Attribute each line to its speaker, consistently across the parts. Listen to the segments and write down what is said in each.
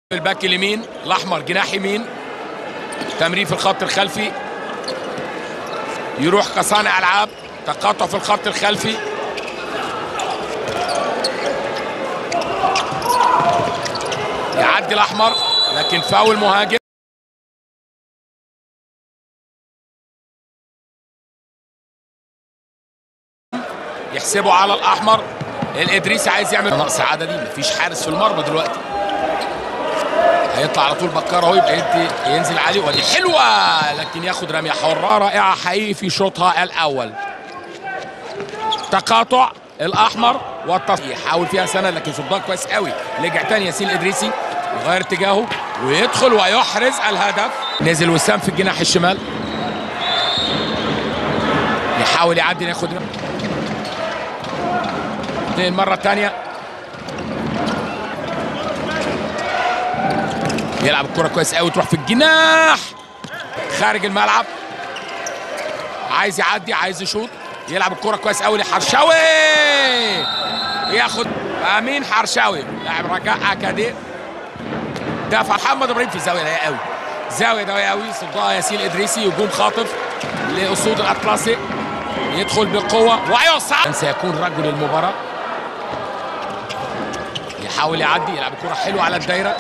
Speaker 1: الباك اليمين الاحمر جناح يمين تمرير في الخط الخلفي يروح كصانع العاب تقاطع في الخط الخلفي يعدي الاحمر لكن فاول مهاجم يحسبه على الاحمر الادريسي عايز يعمل نقص عددي مفيش حارس في المرمى دلوقتي هيطلع على طول بكار اهو يبقى يدي ينزل عليه ودي حلوه لكن ياخد رميه حره رائعه حقيقي في شوطها الاول تقاطع الاحمر والتصفيح يحاول فيها سنه لكن صدها كويس قوي رجع تاني ياسين الادريسي يغير اتجاهه ويدخل ويحرز الهدف نزل وسام في الجناح الشمال يحاول يعدي ياخد اثنين مره ثانيه يلعب الكرة كويس قوي تروح في الجناح خارج الملعب عايز يعدي عايز يشوط يلعب الكرة كويس قوي لحرشاوي ياخد امين حرشاوي لاعب رجاء اكادير دافع محمد ابراهيم في الزاويه ضيقه قوي زاويه ضيقه قوي صدها ياسين الادريسي هجوم خاطف لاسود الاطلسي يدخل بقوه ويصعد سيكون رجل المباراه يحاول يعدي يلعب الكرة حلوه على الدايره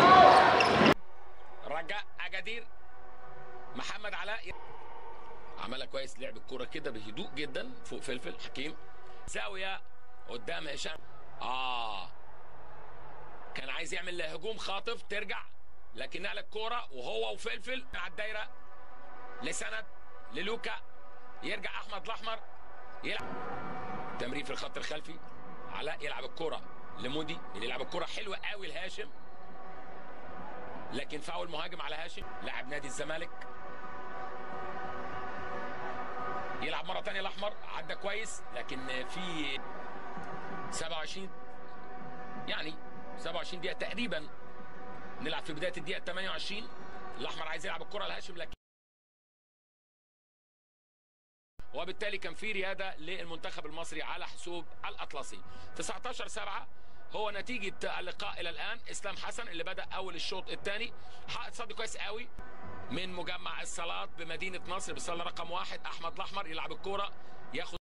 Speaker 1: رجاء اجادير محمد علاء عملها كويس لعب الكرة كده بهدوء جدا فوق فلفل حكيم زاوية قدام هشام اه كان عايز يعمل هجوم خاطف ترجع لكن نقل الكرة وهو وفلفل على الدايرة لسند للوكا يرجع احمد الاحمر يلعب تمرير في الخط الخلفي علاء يلعب الكرة لمودي اللي يلعب الكرة حلوة قوي لهاشم لكن فاول مهاجم على هاشم لاعب نادي الزمالك يلعب مره ثانيه الاحمر عدى كويس لكن في 27 يعني 27 دقيقه تقريبا نلعب في بدايه الدقيقه 28 الاحمر عايز يلعب الكره لهاشم لكن وبالتالي كان في رياده للمنتخب المصري على حسوب الاطلسي 19 7 هو نتيجة اللقاء إلى الآن إسلام حسن اللي بدأ أول الشوط الثاني حقق صد كويس قوي من مجمع الصلاة بمدينة نصر بالصالة رقم واحد أحمد الأحمر يلعب الكورة ياخد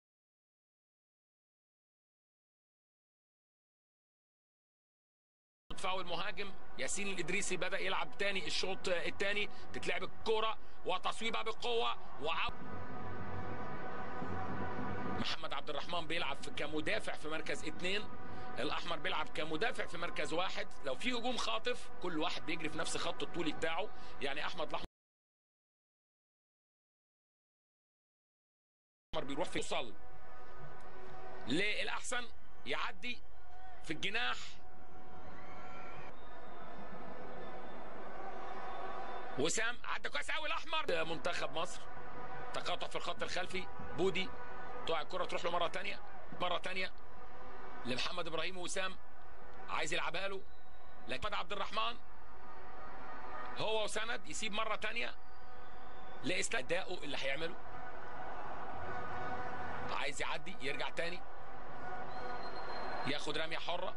Speaker 1: فاول مهاجم ياسين الإدريسي بدأ يلعب تاني الشوط الثاني تتلعب الكورة وتصويبها بقوة وعب محمد عبد الرحمن بيلعب كمدافع في مركز اثنين الاحمر بيلعب كمدافع في مركز واحد لو في هجوم خاطف كل واحد بيجري في نفس خط الطولي بتاعه يعني احمد الاحمر بيروح في يوصل للاحسن يعدي في الجناح وسام عدى كويس قوي الاحمر منتخب مصر تقاطع في الخط الخلفي بودي تقع الكره تروح له مره ثانيه مره ثانيه لمحمد ابراهيم وسام عايز يلعبها له لكن عبد الرحمن هو وسند يسيب مره ثانيه لاسلام اداؤه اللي هيعمله عايز يعدي يرجع تاني ياخد رميه حره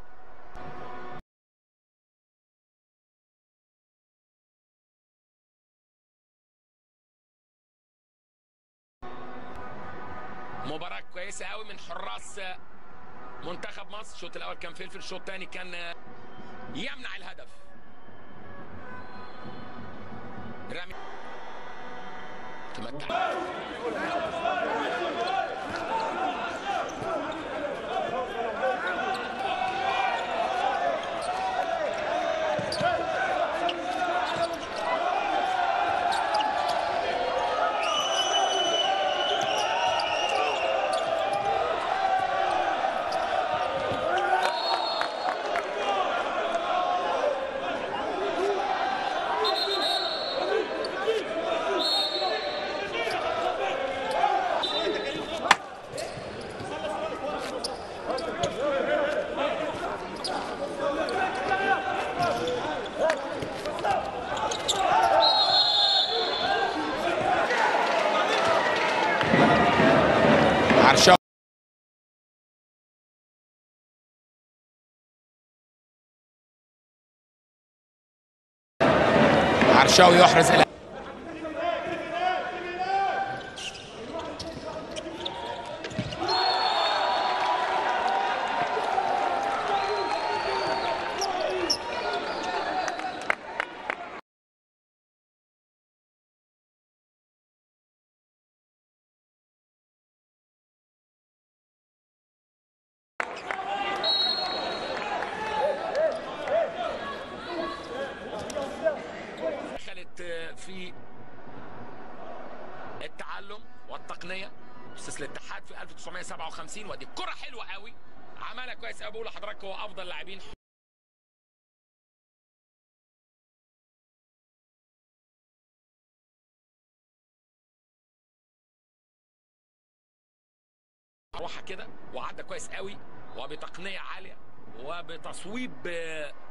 Speaker 1: مباراة كويسة قوي من حراس منتخب مصر الشوط الأول كان فلفل الشوط الثاني كان يمنع الهدف رمي تمتع عرشاوي يحرز الى دخلت في التعلم والتقنيه مؤسس الاتحاد في 1957 ودي كره حلوه قوي عملها كويس قوي بقول لحضرتك هو افضل لاعبين روحها كده وعدى كويس قوي وبتقنيه عاليه وبتصويب آه،